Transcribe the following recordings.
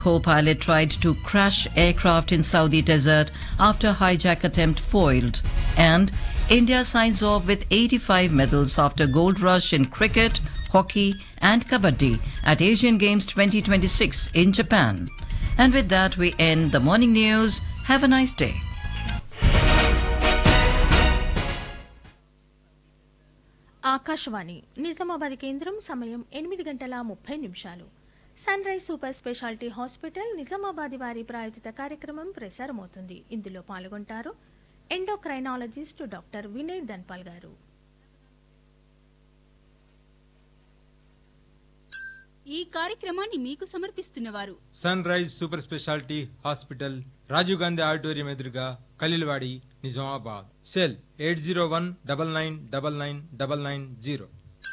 Co-pilot tried to crash aircraft in Saudi desert after hijack attempt foiled. And India signs off with 85 medals after gold rush in cricket, hockey and kabaddi at Asian Games 2026 in Japan. And with that we end the morning news. Have a nice day. Akashvani Nizamabad కేంద్రం సమయం ఎనిమిది గంటల ముప్పై నిమిషాలు sunrise super speciality hospital Nizamabad వారి ప్రాయోజిత కార్యక్రమం ప్రసారమవుతుంది ఇందులో పాల్గొంటారు ఎండోక్రైనాలజిస్ట్ డాక్టర్ వినయ్ ధన్పాల్ గారు ఈ కార్యక్రమాన్ని మీకు సమర్పిస్తున్నవారు sunrise super speciality hospital Rajiv Gandhi auditorium ఎదురుగా Khaleelwadi Nizamabad cell eight zero one double nine double nine double nine zero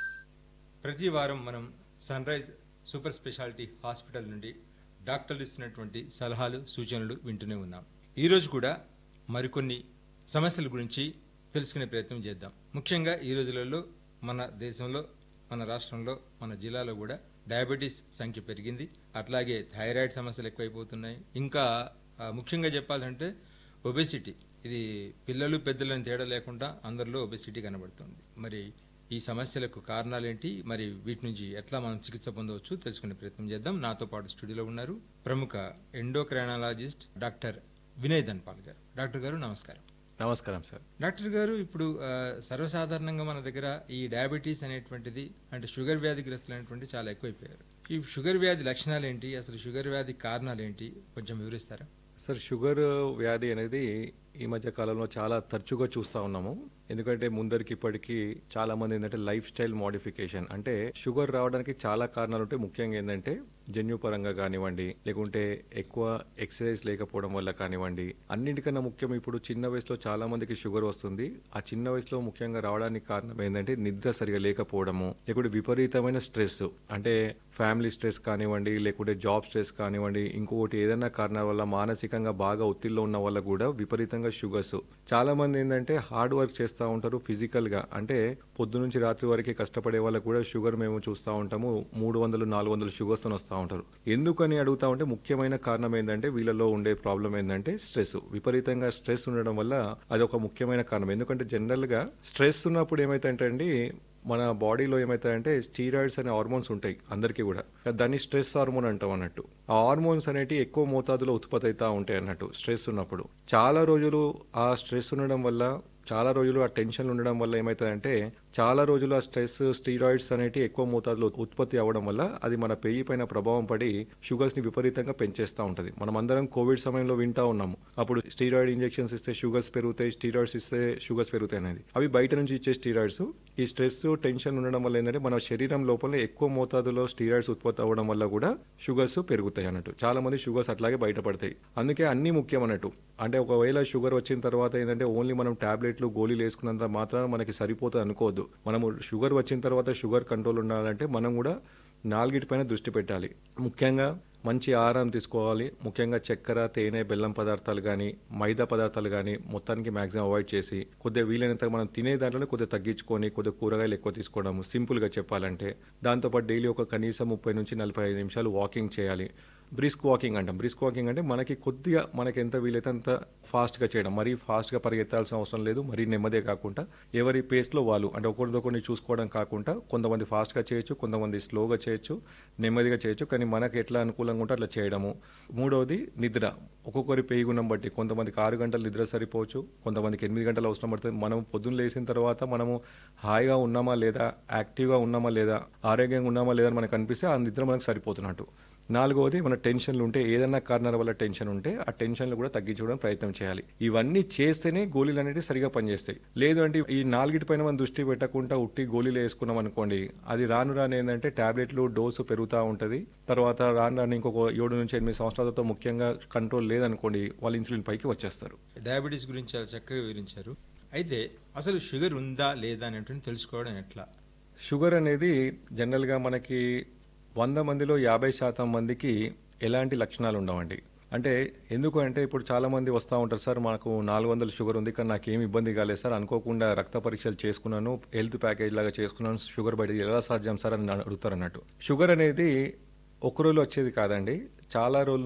ప్రతి వారం మనం sunrise super speciality hospital నుండి డాక్టర్లు ఇస్తున్నటువంటి సలహాలు సూచనలు వింటూనే ఉన్నాం ఈరోజు కూడా మరికొన్ని సమస్యల గురించి తెలుసుకునే ప్రయత్నం చేద్దాం ముఖ్యంగా ఈ రోజులలో మన దేశంలో మన రాష్ట్రంలో మన జిల్లాలో కూడా డయాబెటీస్ సంఖ్య పెరిగింది అట్లాగే థైరాయిడ్ సమస్యలు ఎక్కువైపోతున్నాయి ఇంకా ఆ, ముఖ్యంగా చెప్పాలంటే ఒబెసిటీ ఇది పిల్లలు పెద్దలని తేడా లేకుండా అందరిలో ఒబెసిటీ కనబడుతుంది మరి ఈ సమస్యలకు కారణాలేంటి మరి వీటి నుంచి ఎట్లా మనం చికిత్స పొందవచ్చు తెలుసుకునే ప్రయత్నం చేద్దాం నాతో పాటు స్టూడియోలో ఉన్నారు ప్రముఖ ఎండోక్రైనాలజిస్ట్ డాక్టర్ వినయ్ ధన్పాల్ గారు డాక్టర్ గారు నమస్కారం నమస్కారం సార్ డాక్టర్ గారు ఇప్పుడు ఆ, సర్వసాధారణంగా మన దగ్గర ఈ డయాబెటీస్ అనేటువంటిది అంటే షుగర్ వ్యాధిగ్రస్తులైనటువంటి చాలా ఎక్కువైపోయారు ఈ షుగర్ వ్యాధి లక్షణాలు ఏంటి అసలు షుగర్ వ్యాధి కారణాలు ఏంటి కొంచెం వివరిస్తారా సార్ షుగర్ వ్యాధి అనేది ఈ మధ్య కాలంలో చాలా తరచుగా చూస్తూ ఉన్నాము ఎందుకంటే ముందరికి ఇప్పటికీ చాలా మంది ఏంటంటే లైఫ్ స్టైల్ మోడిఫికేషన్ అంటే షుగర్ రావడానికి చాలా కారణాలు ఉంటాయి ముఖ్యంగా ఏంటంటే జన్యుపరంగా కానివ్వండి లేకుంటే ఎక్కువ ఎక్సర్సైజ్ లేకపోవడం వల్ల కానివ్వండి అన్నింటికన్నా ముఖ్యం ఇప్పుడు చిన్న వయసులో చాలా మందికి షుగర్ వస్తుంది ఆ చిన్న వయసులో ముఖ్యంగా రావడానికి కారణం ఏంటంటే నిద్ర సరిగా లేకపోవడము లేకుంటే విపరీతమైన స్ట్రెస్ అంటే ఫ్యామిలీ స్ట్రెస్ కానివ్వండి లేకుంటే జాబ్ స్ట్రెస్ కానివ్వండి ఇంకొకటి ఏదైనా కారణాల వల్ల మానసికంగా బాగా ఒత్తిడిలో ఉన్న వల్ల కూడా విపరీతంగా షుగర్స్ చాలా మంది ఏంటంటే హార్డ్ వర్క్ చేస్తూ ఉంటారు ఫిజికల్ గా అంటే పొద్దు నుంచి రాత్రి వరకు కష్టపడే వాళ్ళకు కూడా షుగర్ మేము చూస్తూ ఉంటాము మూడు వందలు నాలుగు వందలు షుగర్స్ తో వస్తూ ఉంటారు ఎందుకని అడుగుతా ఉంటే ముఖ్యమైన కారణం ఏంటంటే వీళ్ళలో ఉండే ప్రాబ్లం ఏంటంటే స్ట్రెస్ విపరీతంగా స్ట్రెస్ ఉండడం వల్ల అది ఒక ముఖ్యమైన కారణం ఎందుకంటే జనరల్ గా స్ట్రెస్ ఉన్నప్పుడు ఏమైతే అండి మన బాడీలో ఏమవుతాయంటే స్టీరాయిడ్స్ అనే హార్మోన్స్ ఉంటాయి అందరికీ కూడా దాన్ని స్ట్రెస్ హార్మోన్ అంటాం అన్నట్టు ఆ హార్మోన్స్ అనేవి ఎక్కువ మోతాదులో ఉత్పత్తి అవుతా ఉంటాయి అన్నట్టు స్ట్రెస్ ఉన్నప్పుడు చాలా రోజులు ఆ స్ట్రెస్ ఉండడం వల్ల చాలా రోజులు ఆ టెన్షన్ ఉండడం వల్ల ఏమవుతుందంటే చాలా రోజులు ఆ స్ట్రెస్ స్టీరాయిడ్స్ అనేవి ఎక్కువ మోతాదులో ఉత్పత్తి అవ్వడం వల్ల అది మన పెయ్యి పైన ప్రభావం పడి షుగర్స్ ని విపరీతంగా పెంచేస్తూ ఉంటది మనం అందరం కోవిడ్ సమయంలో వింటా ఉన్నాము అప్పుడు స్టీరాయిడ్ ఇంజెక్షన్స్ ఇస్తే షుగర్స్ పెరుగుతాయి స్టీరాయిడ్స్ ఇస్తే షుగర్స్ పెరుగుతాయి అనేది అవి బయట నుంచి ఇచ్చే స్టీరాయిడ్స్ ఈ స్ట్రెస్ టెన్షన్ ఉండడం వల్ల ఏంటంటే మన శరీరం లోపల ఎక్కువ మోతాదులో స్టీరాయిడ్స్ ఉత్పత్తి అవ్వడం వల్ల కూడా షుగర్స్ పెరుగుతాయి అన్నట్టు చాలా మంది షుగర్స్ అట్లాగే బయటపడతాయి అందుకే అన్ని ముఖ్యం అన్నట్టు అంటే ఒకవేళ షుగర్ వచ్చిన తర్వాత ఏంటంటే ఓన్లీ మనం టాబ్లెట్లు గోళీలు వేసుకున్నంత మాత్రాన మనకి సరిపోతుంది అనుకోవద్దు మనము షుగర్ వచ్చిన తర్వాత షుగర్ కంట్రోల్ ఉండాలంటే మనం కూడా నాలుగిటి పైన దృష్టి పెట్టాలి ముఖ్యంగా మంచి ఆహారం తీసుకోవాలి ముఖ్యంగా చక్కెర తేనె బెల్లం పదార్థాలు కానీ మైదా పదార్థాలు కానీ మొత్తానికి మాక్సిమం అవాయిడ్ చేసి కొద్దిగా వీలైనంత మనం తినే దాంట్లోనే కొద్దిగా తగ్గించుకొని కొద్దిగా కూరగాయలు ఎక్కువ తీసుకోవడం సింపుల్గా చెప్పాలంటే దాంతోపాటు డైలీ ఒక కనీసం ముప్పై నుంచి నలభై ఐదు నిమిషాలు వాకింగ్ చేయాలి బ్రిస్క్ వాకింగ్ అంటాం బ్రిస్క్ వాకింగ్ అంటే మనకి కొద్దిగా మనకి ఎంత వీలైతే అంత ఫాస్ట్గా చేయడం మరీ ఫాస్ట్గా పరిగెత్తాల్సిన అవసరం లేదు మరీ నెమ్మదే కాకుండా ఎవరి పేస్లో వాళ్ళు అంటే ఒకరిదొకరిని చూసుకోవడం కాకుండా కొంతమంది ఫాస్ట్గా చేయొచ్చు కొంతమంది స్లోగా చేయొచ్చు నెమ్మదిగా చేయొచ్చు కానీ మనకి ఎట్లా అనుకూలంగా ఉంటే అట్లా చేయడము మూడవది నిద్ర ఒక్కొక్కరి పేగుణం బట్టి కొంతమందికి ఆరు గంటలు నిద్ర సరిపోవచ్చు కొంతమందికి ఎనిమిది గంటలు అవసరం పడుతుంది మనం పొద్దున్న లేచిన తర్వాత మనము హాయిగా ఉన్నామా లేదా యాక్టివ్గా ఉన్నామా లేదా ఆరోగ్యంగా ఉన్నామా లేదా అని మనకు అనిపిస్తే ఆ నిద్ర మనకు సరిపోతున్నట్టు నాలుగవది మన టెన్షన్లు ఉంటే ఏదైనా కారణాల వల్ల టెన్షన్ ఉంటే ఆ టెన్షన్లు కూడా తగ్గించుకోవడానికి ప్రయత్నం చేయాలి ఇవన్నీ చేస్తేనే గోళీలు అనేవి సరిగా పనిచేస్తాయి లేదు అంటే ఈ నాలుగిటి పైన మనం దృష్టి పెట్టకుండా ఉట్టి గోళీలు వేసుకున్నాం అనుకోండి అది రాను రాను ఏంటంటే టాబ్లెట్లు డోసు పెరుగుతూ ఉంటుంది తర్వాత రాను రాను ఇంకొక ఏడు నుంచి ఎనిమిది సంవత్సరాలతో ముఖ్యంగా కంట్రోల్ లేదనుకోండి వాళ్ళు ఇన్సులిన్ పైకి వచ్చేస్తారు డయాబెటీస్ గురించి చాలా చక్కగా వివరించారు అయితే అసలు షుగర్ ఉందా లేదా అనేటువంటి తెలుసుకోవడం ఎట్లా షుగర్ అనేది జనరల్గా మనకి వంద మందిలో యాభై శాతం మందికి ఎలాంటి లక్షణాలు ఉండవండి అంటే ఎందుకు అంటే ఇప్పుడు చాలా మంది వస్తూ ఉంటారు సార్ మాకు నాలుగు వందల షుగర్ ఉంది కానీ నాకు ఏమి ఇబ్బంది కాలేదు సార్ అనుకోకుండా రక్త పరీక్షలు చేసుకున్నాను హెల్త్ ప్యాకేజ్ లాగా చేసుకున్నాను షుగర్ బయట ఎలా సాధ్యం సార్ అని అడుగుతారు అన్నట్టు షుగర్ అనేది ఒక రోజులో వచ్చేది కాదండి చాలా రోజుల